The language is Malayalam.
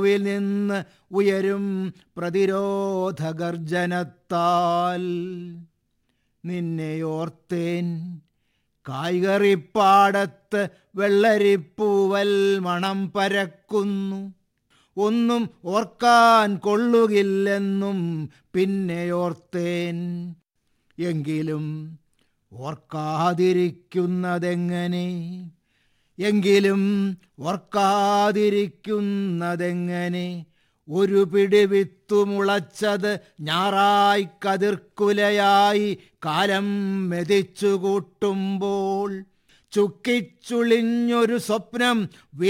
ിൽ നിന്ന് ഉയരും പ്രതിരോധ ഗർജനത്താൽ നിന്നെയോർത്തേൻ കായ്കറിപ്പാടത്ത് വെള്ളരിപ്പൂവൽ മണം പരക്കുന്നു ഒന്നും ഓർക്കാൻ കൊള്ളുകില്ലെന്നും പിന്നെയോർത്തേൻ എങ്കിലും ഓർക്കാതിരിക്കുന്നതെങ്ങനെ എങ്കിലും ഓർക്കാതിരിക്കുന്നതെങ്ങനെ ഒരു പിടി വിത്തു മുളച്ചത് ഞാറായി കതിർക്കുലയായി കാലം മെതിച്ചു കൂട്ടുമ്പോൾ ചുക്കിച്ചുളിഞ്ഞൊരു സ്വപ്നം